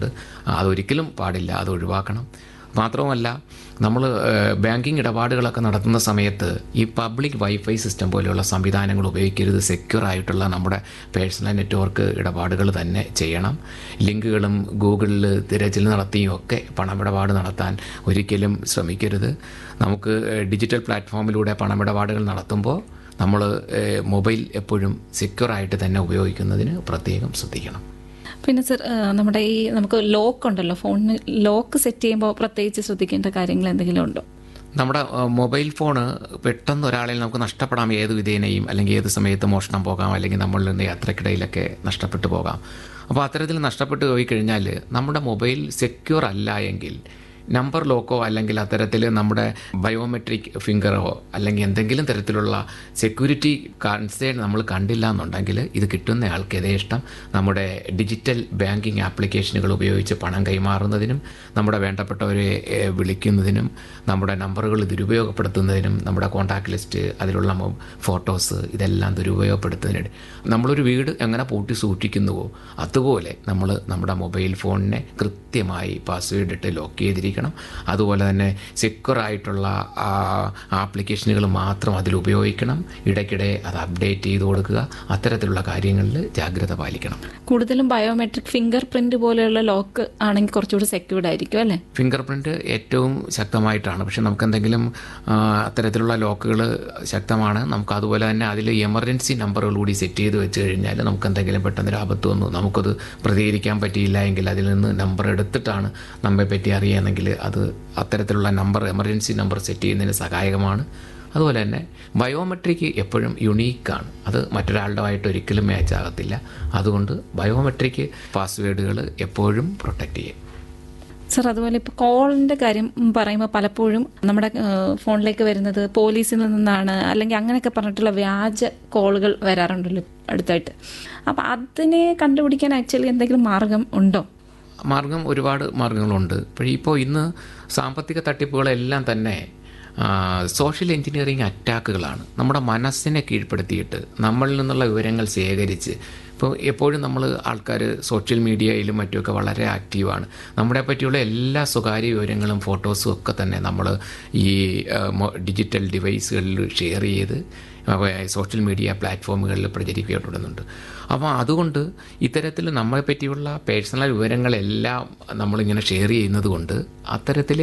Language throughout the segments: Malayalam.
അതുകൊണ്ട് അതൊരിക്കലും പാടില്ല അത് ഒഴിവാക്കണം മാത്രവുമല്ല നമ്മൾ ബാങ്കിങ് ഇടപാടുകളൊക്കെ നടത്തുന്ന സമയത്ത് ഈ പബ്ലിക് വൈഫൈ സിസ്റ്റം പോലെയുള്ള സംവിധാനങ്ങൾ ഉപയോഗിക്കരുത് സെക്യൂർ ആയിട്ടുള്ള നമ്മുടെ പേഴ്സണൽ നെറ്റ്വർക്ക് ഇടപാടുകൾ തന്നെ ചെയ്യണം ലിങ്കുകളും ഗൂഗിളിൽ തിരച്ചിൽ നടത്തിയും ഒക്കെ പണമിടപാട് നടത്താൻ ഒരിക്കലും ശ്രമിക്കരുത് നമുക്ക് ഡിജിറ്റൽ പ്ലാറ്റ്ഫോമിലൂടെ പണമിടപാടുകൾ നടത്തുമ്പോൾ നമ്മൾ മൊബൈൽ എപ്പോഴും സെക്യൂർ ആയിട്ട് തന്നെ ഉപയോഗിക്കുന്നതിന് പ്രത്യേകം ശ്രദ്ധിക്കണം പിന്നെ സർ നമ്മുടെ ഈ നമുക്ക് ലോക്ക് ഉണ്ടല്ലോ ഫോണിന് ലോക്ക് സെറ്റ് ചെയ്യുമ്പോൾ പ്രത്യേകിച്ച് ശ്രദ്ധിക്കേണ്ട കാര്യങ്ങൾ എന്തെങ്കിലും ഉണ്ടോ നമ്മുടെ മൊബൈൽ ഫോണ് പെട്ടെന്ന് ഒരാളിൽ നമുക്ക് നഷ്ടപ്പെടാം ഏത് വിധേനയും അല്ലെങ്കിൽ ഏത് സമയത്ത് മോഷണം പോകാം അല്ലെങ്കിൽ നമ്മളിൽ നിന്ന് യാത്രക്കിടയിലൊക്കെ നഷ്ടപ്പെട്ടു പോകാം അപ്പോൾ അത്തരത്തിൽ നഷ്ടപ്പെട്ടു പോയി കഴിഞ്ഞാൽ നമ്മുടെ മൊബൈൽ സെക്യൂർ അല്ല എങ്കിൽ നമ്പർ ലോക്കോ അല്ലെങ്കിൽ അത്തരത്തിൽ നമ്മുടെ ബയോമെട്രിക് ഫിംഗറോ അല്ലെങ്കിൽ എന്തെങ്കിലും തരത്തിലുള്ള സെക്യൂരിറ്റി കൺസേൺ നമ്മൾ കണ്ടില്ല എന്നുണ്ടെങ്കിൽ ഇത് കിട്ടുന്ന ആൾക്ക് യഥേഷ്ടം നമ്മുടെ ഡിജിറ്റൽ ബാങ്കിങ് ആപ്ലിക്കേഷനുകൾ ഉപയോഗിച്ച് പണം കൈമാറുന്നതിനും നമ്മുടെ വേണ്ടപ്പെട്ടവരെ വിളിക്കുന്നതിനും നമ്മുടെ നമ്പറുകൾ ദുരുപയോഗപ്പെടുത്തുന്നതിനും നമ്മുടെ കോൺടാക്ട് ലിസ്റ്റ് അതിലുള്ള ഫോട്ടോസ് ഇതെല്ലാം ദുരുപയോഗപ്പെടുത്തുന്നതിന് നമ്മളൊരു വീട് എങ്ങനെ പൂട്ടി സൂക്ഷിക്കുന്നുവോ അതുപോലെ നമ്മൾ നമ്മുടെ മൊബൈൽ ഫോണിനെ കൃത്യമായി പാസ്വേഡ് ഇട്ട് ലോക്ക് ചെയ്തിരിക്കണം അതുപോലെ തന്നെ സെക്യൂർ ആയിട്ടുള്ള ആപ്ലിക്കേഷനുകൾ മാത്രം അതിൽ ഉപയോഗിക്കണം ഇടയ്ക്കിടെ അത് അപ്ഡേറ്റ് ചെയ്ത് കൊടുക്കുക അത്തരത്തിലുള്ള കാര്യങ്ങളിൽ ജാഗ്രത പാലിക്കണം കൂടുതലും ബയോമെട്രിക് ഫിംഗർ പ്രിന്റ് പോലെയുള്ള ലോക്ക് ആണെങ്കിൽ കുറച്ചുകൂടി സെക്യൂർഡ് ആയിരിക്കും അല്ലേ ഫിംഗർ പ്രിന്റ് ഏറ്റവും ശക്തമായിട്ടാണ് പക്ഷെ നമുക്ക് എന്തെങ്കിലും അത്തരത്തിലുള്ള ലോക്കുകൾ ശക്തമാണ് നമുക്ക് അതുപോലെ തന്നെ അതിൽ എമർജൻസി നമ്പറുകൾ കൂടി സെറ്റ് ചെയ്ത് വെച്ച് കഴിഞ്ഞാൽ നമുക്ക് എന്തെങ്കിലും പെട്ടെന്ന് ഒരു ആപത്ത് വന്നു നമുക്കത് പ്രതികരിക്കാൻ പറ്റിയില്ല എങ്കിൽ അതിൽ നിന്ന് നമ്പർ എടുത്തിട്ടാണ് നമ്മെ പറ്റി അറിയാമെങ്കിൽ അത് അത്തരത്തിലുള്ള നമ്പർ എമർജൻസി നമ്പർ സെറ്റ് ചെയ്യുന്നതിന് സഹായകമാണ് അതുപോലെ തന്നെ ബയോമെട്രിക് എപ്പോഴും യുണീക്കാണ് അത് മറ്റൊരാളുടെ ഒരിക്കലും മാച്ച് ആകത്തില്ല അതുകൊണ്ട് ബയോമെട്രിക് പാസ്വേഡുകൾ എപ്പോഴും പ്രൊട്ടക്റ്റ് ചെയ്യും സർ അതുപോലെ ഇപ്പോൾ കോളിന്റെ കാര്യം പറയുമ്പോൾ പലപ്പോഴും നമ്മുടെ ഫോണിലേക്ക് വരുന്നത് പോലീസിൽ നിന്നാണ് അല്ലെങ്കിൽ അങ്ങനെയൊക്കെ പറഞ്ഞിട്ടുള്ള വ്യാജ കോളുകൾ വരാറുണ്ടല്ലോ അടുത്തായിട്ട് അപ്പം അതിനെ കണ്ടുപിടിക്കാൻ ആക്ച്വലി എന്തെങ്കിലും മാർഗം ഉണ്ടോ മാർഗം ഒരുപാട് മാർഗങ്ങളുണ്ട് ഇപ്പോൾ ഇന്ന് സാമ്പത്തിക തട്ടിപ്പുകളെല്ലാം തന്നെ സോഷ്യൽ എഞ്ചിനീയറിംഗ് അറ്റാക്കുകളാണ് നമ്മുടെ മനസ്സിനെ കീഴ്പ്പെടുത്തിയിട്ട് നമ്മളിൽ നിന്നുള്ള വിവരങ്ങൾ ശേഖരിച്ച് ഇപ്പോൾ എപ്പോഴും നമ്മൾ ആൾക്കാർ സോഷ്യൽ മീഡിയയിലും മറ്റുമൊക്കെ വളരെ ആക്റ്റീവാണ് നമ്മളെ പറ്റിയുള്ള എല്ലാ സ്വകാര്യ വിവരങ്ങളും ഫോട്ടോസും ഒക്കെ തന്നെ നമ്മൾ ഈ ഡിജിറ്റൽ ഡിവൈസുകളിൽ ഷെയർ ചെയ്ത് സോഷ്യൽ മീഡിയ പ്ലാറ്റ്ഫോമുകളിൽ പ്രചരിക്കപ്പെടുന്നുണ്ട് അപ്പോൾ അതുകൊണ്ട് ഇത്തരത്തിൽ നമ്മളെ പറ്റിയുള്ള പേഴ്സണൽ വിവരങ്ങളെല്ലാം നമ്മളിങ്ങനെ ഷെയർ ചെയ്യുന്നത് കൊണ്ട് അത്തരത്തിൽ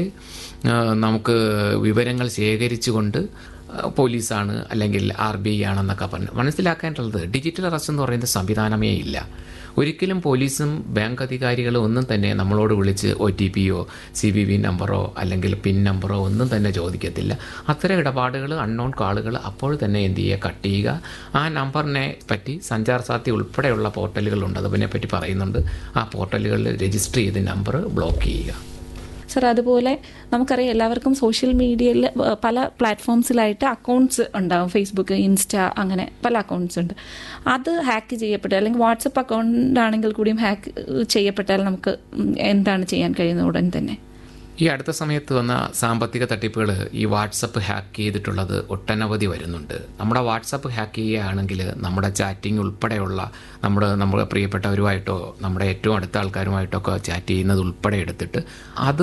നമുക്ക് വിവരങ്ങൾ ശേഖരിച്ചുകൊണ്ട് പോലീസാണ് അല്ലെങ്കിൽ ആർ ബി ഐ ആണെന്നൊക്കെ പറഞ്ഞ് മനസ്സിലാക്കേണ്ടത് ഡിജിറ്റൽ അറസ്റ്റ് എന്ന് പറയുന്ന സംവിധാനമേ ഇല്ല ഒരിക്കലും പോലീസും ബാങ്ക് അധികാരികളും ഒന്നും തന്നെ നമ്മളോട് വിളിച്ച് ഒ ടി പിയോ സി ബി വി നമ്പറോ അല്ലെങ്കിൽ പിൻ നമ്പറോ ഒന്നും തന്നെ ചോദിക്കത്തില്ല അത്തരം ഇടപാടുകൾ അൺനോൺ കാളുകൾ അപ്പോൾ തന്നെ എന്ത് ചെയ്യുക കട്ട് ചെയ്യുക ആ നമ്പറിനെ പറ്റി സഞ്ചാർ സാധ്യത ഉൾപ്പെടെയുള്ള പോർട്ടലുകളുണ്ട് അതിനെപ്പറ്റി പറയുന്നുണ്ട് ആ പോർട്ടലുകളിൽ രജിസ്റ്റർ ചെയ്ത് നമ്പർ ബ്ലോക്ക് ചെയ്യുക സർ അതുപോലെ നമുക്കറിയാം എല്ലാവർക്കും സോഷ്യൽ മീഡിയയിൽ പല പ്ലാറ്റ്ഫോംസിലായിട്ട് അക്കൗണ്ട്സ് ഉണ്ടാവും ഫേസ്ബുക്ക് ഇൻസ്റ്റ അങ്ങനെ പല അക്കൗണ്ട്സ് ഉണ്ട് അത് ഹാക്ക് ചെയ്യപ്പെട്ട അല്ലെങ്കിൽ വാട്സപ്പ് അക്കൗണ്ട് ആണെങ്കിൽ കൂടിയും ഹാക്ക് ചെയ്യപ്പെട്ടാൽ നമുക്ക് എന്താണ് ചെയ്യാൻ കഴിയുന്നത് ഉടൻ തന്നെ ഈ അടുത്ത സമയത്ത് വന്ന സാമ്പത്തിക തട്ടിപ്പുകൾ ഈ വാട്സപ്പ് ഹാക്ക് ചെയ്തിട്ടുള്ളത് ഒട്ടനവധി വരുന്നുണ്ട് നമ്മുടെ വാട്സപ്പ് ഹാക്ക് ചെയ്യുകയാണെങ്കിൽ നമ്മുടെ ചാറ്റിംഗ് ഉൾപ്പെടെയുള്ള നമ്മുടെ നമ്മുടെ പ്രിയപ്പെട്ടവരുമായിട്ടോ നമ്മുടെ ഏറ്റവും അടുത്ത ആൾക്കാരുമായിട്ടോ ഒക്കെ ചാറ്റ് ചെയ്യുന്നത് ഉൾപ്പെടെ എടുത്തിട്ട് അത്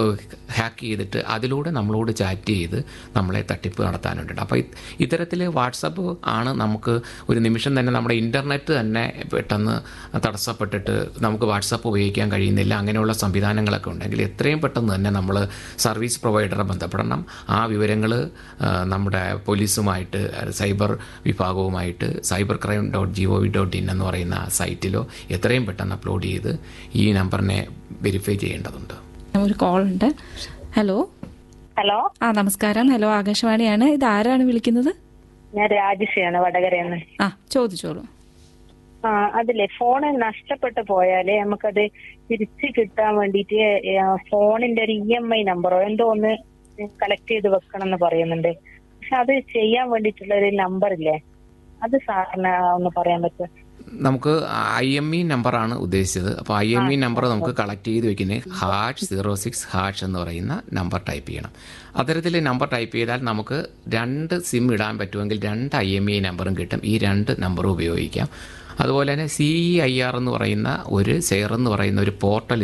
ഹാക്ക് ചെയ്തിട്ട് അതിലൂടെ നമ്മളോട് ചാറ്റ് ചെയ്ത് നമ്മളെ തട്ടിപ്പ് നടത്താനുണ്ട് അപ്പോൾ ഇത്തരത്തിൽ വാട്സപ്പ് ആണ് നമുക്ക് ഒരു നിമിഷം തന്നെ നമ്മുടെ ഇൻ്റർനെറ്റ് തന്നെ പെട്ടെന്ന് തടസ്സപ്പെട്ടിട്ട് നമുക്ക് വാട്സപ്പ് ഉപയോഗിക്കാൻ കഴിയുന്നില്ല അങ്ങനെയുള്ള സംവിധാനങ്ങളൊക്കെ ഉണ്ടെങ്കിൽ എത്രയും പെട്ടെന്ന് തന്നെ നമ്മൾ സർവീസ് പ്രൊവൈഡറെ ബന്ധപ്പെടണം ആ വിവരങ്ങൾ നമ്മുടെ പോലീസുമായിട്ട് സൈബർ വിഭാഗവുമായിട്ട് cyber crime dot G O V dot in എന്ന് പറയുന്ന സൈറ്റിലോ എത്രയും പെട്ടെന്ന് അപ്ലോഡ് ചെയ്ത് ഈ നമ്പറിനെ വെരിഫൈ ചെയ്യേണ്ടതുണ്ട് ഒരു കോൾ ഉണ്ട് ഹലോ ഹലോ ആ നമസ്കാരം ഹലോ ആകാശവാണിയാണ് ഇത് ആരാണ് വിളിക്കുന്നത് ഞാൻ രാജശ്രീയാണ് വടകരയെന്ന് ആ ചോദിച്ചോളൂ ആ അതില്ലേ ഫോണ് നഷ്ടപ്പെട്ടു പോയാല് നമുക്കത് തിരിച്ച് കിട്ടാൻ വേണ്ടിയിട്ട് ഫോണിന്റെ ഒരു ഇ എം ഐ നമ്പറോ എന്തോ ഒന്ന് കളക്ട് ചെയ്ത് വെക്കണം എന്ന് പറയുന്നുണ്ട് പക്ഷെ അത് ചെയ്യാൻ വേണ്ടിയിട്ടുള്ള ഒരു നമ്പർ ഇല്ലേ അത് സാറിന് ഒന്ന് പറയാൻ പറ്റുമോ നമുക്ക് ഐ എം ഇ നമ്പറാണ് ഉദ്ദേശിച്ചത് അപ്പോൾ ഐ എം ഇ നമ്പർ നമുക്ക് കളക്ട് ചെയ്ത് വെക്കുന്നത് ഹാഷ് സീറോ സിക്സ് ഹാഷ് എന്ന് പറയുന്ന നമ്പർ ടൈപ്പ് ചെയ്യണം അത്തരത്തിൽ നമ്പർ ടൈപ്പ് ചെയ്താൽ നമുക്ക് രണ്ട് സിം ഇടാൻ പറ്റുമെങ്കിൽ രണ്ട് ഐ എം ഇ നമ്പറും കിട്ടും ഈ രണ്ട് നമ്പറും ഉപയോഗിക്കാം അതുപോലെ തന്നെ സി ഇ ഐ ആർ എന്ന് പറയുന്ന ഒരു സെയർ എന്ന് പറയുന്ന ഒരു പോർട്ടൽ